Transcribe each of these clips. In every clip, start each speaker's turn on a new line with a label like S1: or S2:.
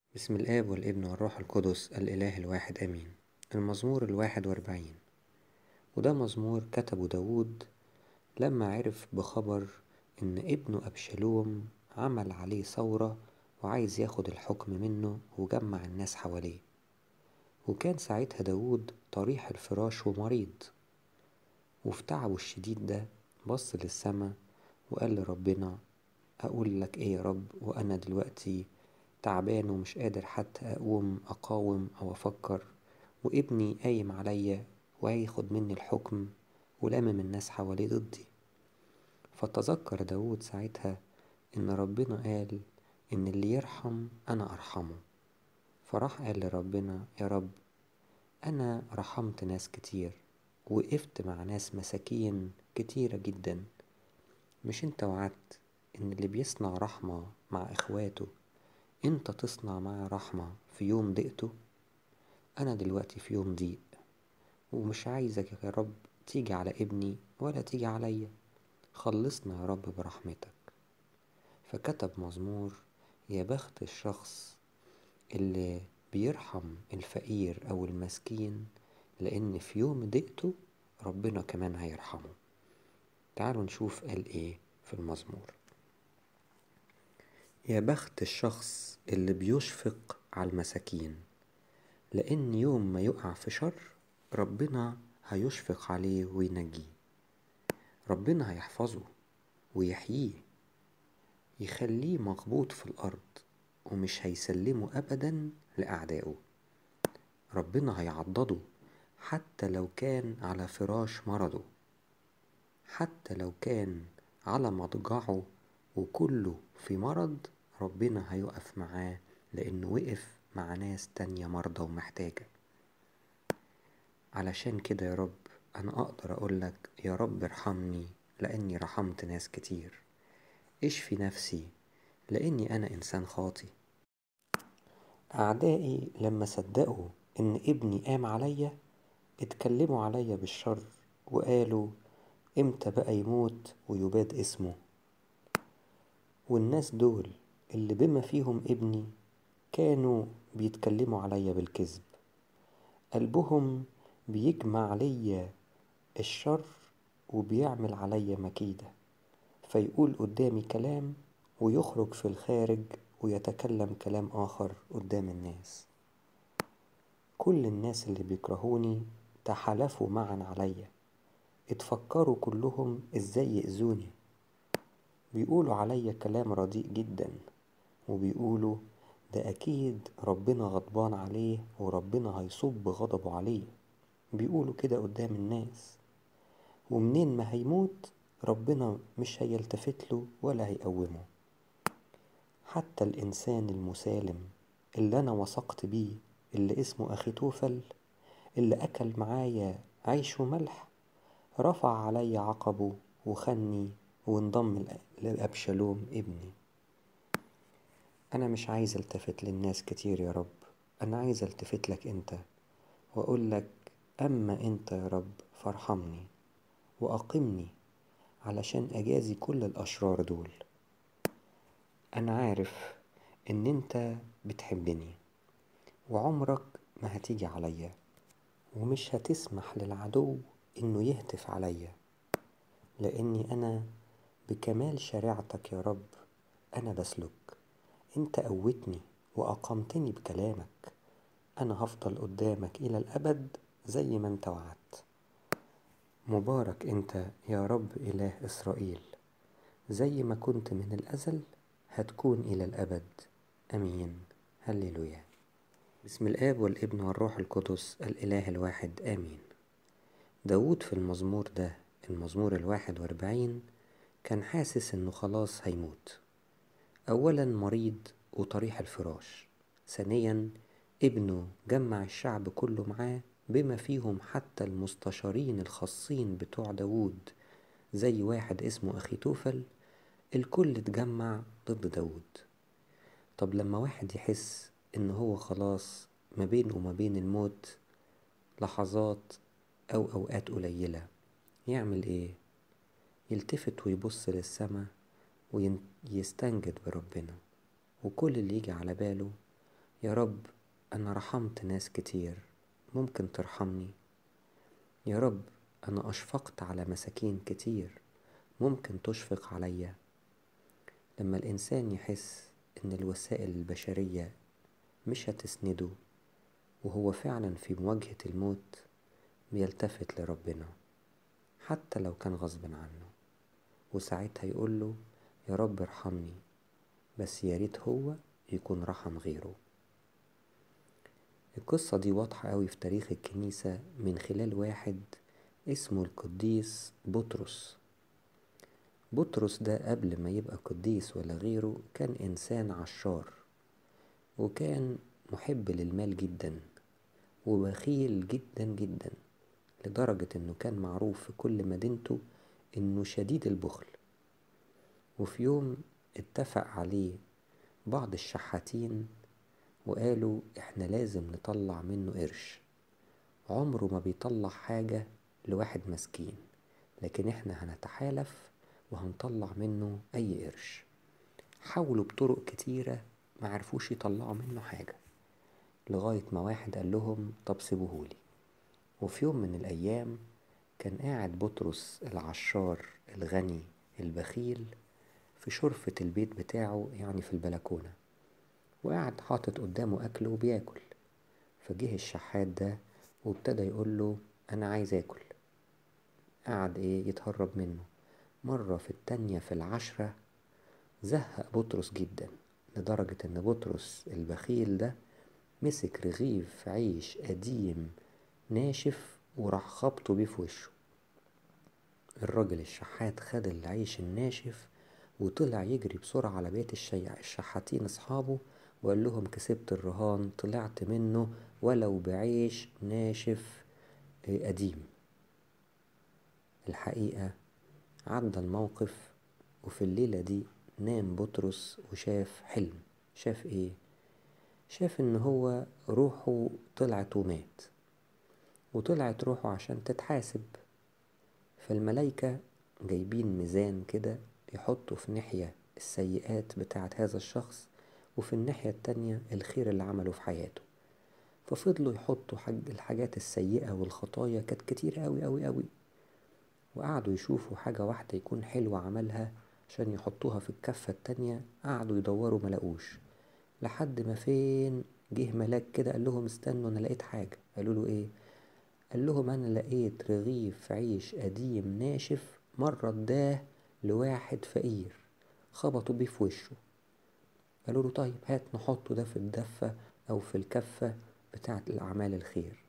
S1: بسم الآب والابن والروح القدس الإله الواحد آمين المزمور الواحد وأربعين وده مزمور كتبه داود لما عرف بخبر إن ابنه أبشالوم عمل عليه ثورة وعايز ياخد الحكم منه وجمع الناس حواليه وكان ساعتها داود طريح الفراش ومريض وفي تعبه الشديد ده بص للسما وقال لربنا أقول لك إيه يا رب وأنا دلوقتي تعبان ومش قادر حتى أقوم أقاوم أو أفكر وابني قايم عليا وهياخد مني الحكم ولامم الناس حواليه ضدي فتذكر داود ساعتها إن ربنا قال إن اللي يرحم أنا أرحمه فراح قال لربنا يا رب أنا رحمت ناس كتير وقفت مع ناس مساكين كتيرة جدا مش انت وعدت ان اللي بيصنع رحمة مع اخواته انت تصنع معاه رحمة في يوم ضيقته انا دلوقتي في يوم ضيق ومش عايزك يا رب تيجي على ابني ولا تيجي عليا خلصنا يا رب برحمتك فكتب مزمور يا بخت الشخص اللي بيرحم الفقير او المسكين لان في يوم ضيقته ربنا كمان هيرحمه تعالوا نشوف قال ايه في المزمور يا بخت الشخص اللي بيشفق على المساكين لان يوم ما يقع في شر ربنا هيشفق عليه وينجيه ربنا هيحفظه ويحييه يخليه مخبوط في الارض ومش هيسلمه ابدا لاعدائه ربنا هيعضده حتى لو كان على فراش مرضه حتى لو كان على مضجعه وكله في مرض ربنا هيقف معاه لانه وقف مع ناس تانية مرضى ومحتاجة علشان كده يا رب انا اقدر اقولك يا رب ارحمني لاني رحمت ناس كتير اشفي نفسي لاني انا انسان خاطي اعدائي لما صدقوا ان ابني قام عليا اتكلموا عليا بالشر وقالوا امتى بقى يموت ويباد اسمه والناس دول اللي بما فيهم ابني كانوا بيتكلموا عليا بالكذب قلبهم بيجمع ليا الشر وبيعمل عليا مكيدة فيقول قدامي كلام ويخرج في الخارج ويتكلم كلام آخر قدام الناس كل الناس اللي بيكرهوني تحالفوا معا عليا اتفكروا كلهم ازاي يأذوني بيقولوا عليا كلام رديء جدا وبيقولوا ده اكيد ربنا غضبان عليه وربنا هيصب غضبه عليه بيقولوا كده قدام الناس ومنين ما هيموت ربنا مش هيلتفت له ولا هيقومه حتى الانسان المسالم اللي انا وثقت بيه اللي اسمه اخي توفل اللي اكل معايا عيش وملح رفع علي عقبه وخني وانضم لأبشالوم ابني أنا مش عايز التفت للناس كتير يا رب أنا عايز التفت لك أنت وأقول لك أما أنت يا رب فارحمني وأقمني علشان أجازي كل الأشرار دول أنا عارف إن أنت بتحبني وعمرك ما هتيجي عليا ومش هتسمح للعدو إنه يهتف عليا لأني أنا بكمال شريعتك يا رب أنا بسلك أنت قوتني وأقمتني بكلامك أنا هفضل قدامك إلى الأبد زي ما أنت وعدت مبارك أنت يا رب إله إسرائيل زي ما كنت من الأزل هتكون إلى الأبد أمين هللويا بسم الآب والابن والروح القدس الإله الواحد آمين داود في المزمور ده المزمور الواحد واربعين كان حاسس انه خلاص هيموت اولا مريض وطريح الفراش ثانيا ابنه جمع الشعب كله معاه بما فيهم حتى المستشارين الخاصين بتوع داود زي واحد اسمه اخي توفل الكل اتجمع ضد داود طب لما واحد يحس ان هو خلاص ما بينه وما بين الموت لحظات او اوقات قليله يعمل ايه يلتفت ويبص للسما ويستنجد بربنا وكل اللي يجي على باله يارب انا رحمت ناس كتير ممكن ترحمني يارب انا اشفقت على مساكين كتير ممكن تشفق عليا لما الانسان يحس ان الوسائل البشرية مش هتسنده وهو فعلا في مواجهة الموت بيلتفت لربنا حتى لو كان غصب عنه وساعتها يقوله يارب ارحمني بس ياريت هو يكون رحم غيره القصة دي واضحة اوي في تاريخ الكنيسة من خلال واحد اسمه القديس بطرس بطرس ده قبل ما يبقى قديس ولا غيره كان انسان عشار وكان محب للمال جدا وبخيل جدا جدا لدرجة انه كان معروف في كل مدينته انه شديد البخل وفي يوم اتفق عليه بعض الشحاتين وقالوا احنا لازم نطلع منه قرش عمره ما بيطلع حاجة لواحد مسكين لكن احنا هنتحالف وهنطلع منه اي قرش حاولوا بطرق كتيرة معرفوش يطلعوا منه حاجة لغاية ما واحد قال لهم طب سيبوهولي وفي يوم من الأيام كان قاعد بطرس العشار الغني البخيل في شرفة البيت بتاعه يعني في البلكونة وقاعد حاطط قدامه أكل وبياكل فجه الشحات ده وابتدى يقوله أنا عايز آكل قعد إيه يتهرب منه مرة في التانية في العشرة زهق بطرس جدا لدرجة إن بطرس البخيل ده مسك رغيف عيش قديم ناشف وراح خبطه بيه في وشه الراجل الشحات خد العيش الناشف وطلع يجري بسرعة على بيت الشحاتين أصحابه وقال لهم كسبت الرهان طلعت منه ولو بعيش ناشف قديم الحقيقة عدى الموقف وفي الليلة دي نام بطرس وشاف حلم شاف ايه شاف ان هو روحه طلعت ومات وطلعت روحه عشان تتحاسب فالملايكة جايبين ميزان كده يحطوا في ناحية السيئات بتاعة هذا الشخص وفي الناحية التانية الخير اللي عمله في حياته ففضلوا يحطوا حاج الحاجات السيئة والخطايا كانت كتير أوي أوي أوي وقعدوا يشوفوا حاجة واحدة يكون حلوة عملها عشان يحطوها في الكفة التانية قعدوا يدوروا ملقوش لحد ما فين جه ملاك كده قال لهم استنوا انا لقيت حاجة قالوا له ايه قال لهم انا لقيت رغيف عيش قديم ناشف مرة اداه لواحد فقير خبطوا بيه في وشه قالوا له طيب هات نحطه ده في الدفة او في الكفة بتاعة الاعمال الخير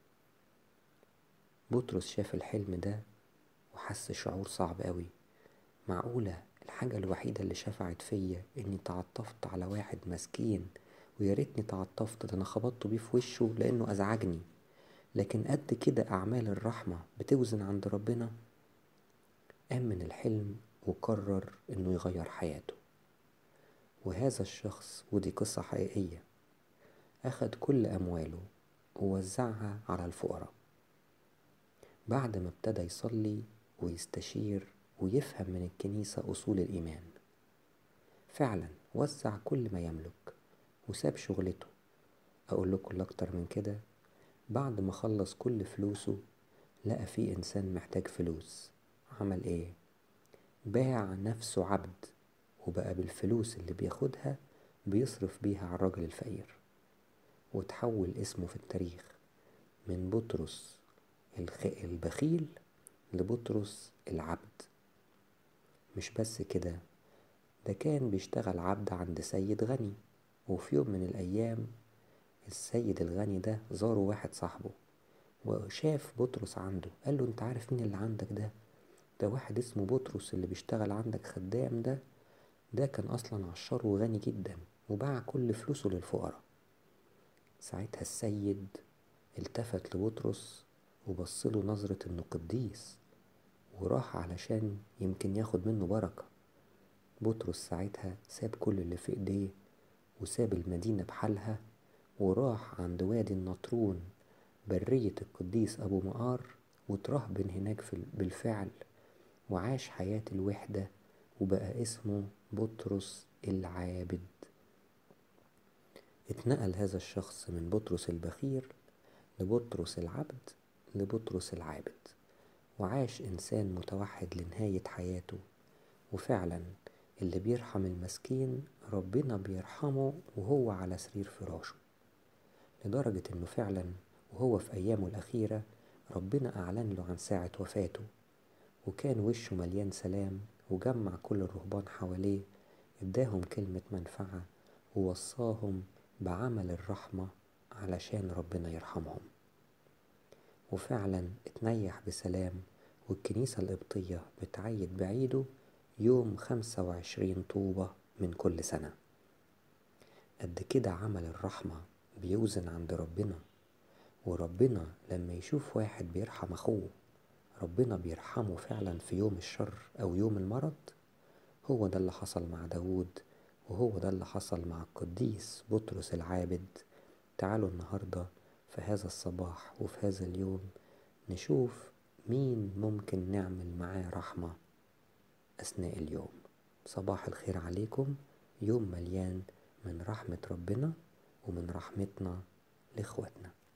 S1: بطرس شاف الحلم ده وحس شعور صعب قوي معقولة الحاجة الوحيدة اللي شفعت فيا اني تعطفت على واحد مسكين وياريتني تعطفت ده انا خبطته بيه في وشه لانه ازعجني لكن قد كده اعمال الرحمة بتوزن عند ربنا قام من الحلم وقرر انه يغير حياته وهذا الشخص ودي قصة حقيقية اخد كل امواله ووزعها على الفقراء بعد ما ابتدى يصلي ويستشير ويفهم من الكنيسة أصول الإيمان فعلا وزع كل ما يملك وساب شغلته أقول لكم أكتر من كده بعد ما خلص كل فلوسه لقى في إنسان محتاج فلوس عمل إيه؟ باع نفسه عبد وبقى بالفلوس اللي بياخدها بيصرف بيها على الراجل الفقير وتحول اسمه في التاريخ من بطرس البخيل لبطرس العبد مش بس كده ده كان بيشتغل عبد عند سيد غني وفي يوم من الأيام السيد الغني ده زاره واحد صاحبه وشاف بطرس عنده قال له انت عارف مين اللي عندك ده ده واحد اسمه بطرس اللي بيشتغل عندك خدام ده ده كان اصلا عشار وغني جدا وباع كل فلوسه للفقراء ساعتها السيد التفت لبطرس وبصله نظرة انه قديس وراح علشان يمكن ياخد منه بركة بطرس ساعتها ساب كل اللي في ايديه وساب المدينة بحالها وراح عند وادي النطرون برية القديس أبو مقار وترهبن هناك بالفعل وعاش حياة الوحدة وبقى اسمه بطرس العابد اتنقل هذا الشخص من بطرس البخيل لبطرس العبد لبطرس العابد وعاش إنسان متوحد لنهاية حياته وفعلا اللي بيرحم المسكين ربنا بيرحمه وهو على سرير فراشه لدرجة انه فعلا وهو في ايامه الاخيرة ربنا اعلن له عن ساعة وفاته وكان وشه مليان سلام وجمع كل الرهبان حواليه اداهم كلمة منفعة ووصاهم بعمل الرحمة علشان ربنا يرحمهم وفعلا اتنيح بسلام والكنيسة القبطية بتعيد بعيده يوم خمسة وعشرين طوبة من كل سنة قد كده عمل الرحمة بيوزن عند ربنا وربنا لما يشوف واحد بيرحم اخوه ربنا بيرحمه فعلا في يوم الشر او يوم المرض هو ده اللي حصل مع داود وهو ده اللي حصل مع القديس بطرس العابد تعالوا النهاردة في هذا الصباح وفي هذا اليوم نشوف مين ممكن نعمل معاه رحمة أثناء اليوم صباح الخير عليكم يوم مليان من رحمة ربنا ومن رحمتنا لإخواتنا